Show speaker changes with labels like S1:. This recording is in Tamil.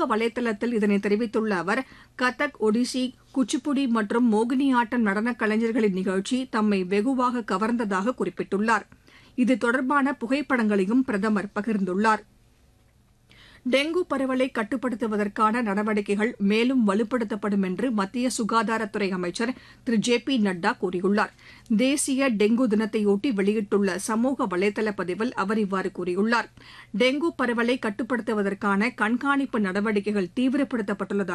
S1: சமூக வலைதளத்தில் இதனை தெரிவித்துள்ள அவர் கதக் ஒடிசி குச்சிப்புடி மற்றும் மோகினியாட்டம் நடனக் கலைஞர்களின் நிகழ்ச்சி தம்மை வெகுவாக கவர்ந்ததாக குறிப்பிட்டுள்ளார் இது தொடர்பான புகைப்படங்களையும் பிரதமர் பகிர்ந்துள்ளார் டெங்கு பரவலை கட்டுப்படுத்துவதற்கான நடவடிக்கைகள் மேலும் வலுப்படுத்தப்படும் என்று மத்திய சுகாதாரத்துறை அமைச்சர் திரு ஜே பி நட்டா கூறியுள்ளார் தேசிய டெங்கு தினத்தையொட்டி வெளியிட்டுள்ள சமூக வலைதள பதிவில் அவர் இவ்வாறு கூறியுள்ளார் டெங்கு பரவலை கட்டுப்படுத்துவதற்கான கண்காணிப்பு நடவடிக்கைகள் தீவிரப்படுத்தப்பட்டுள்ளதாக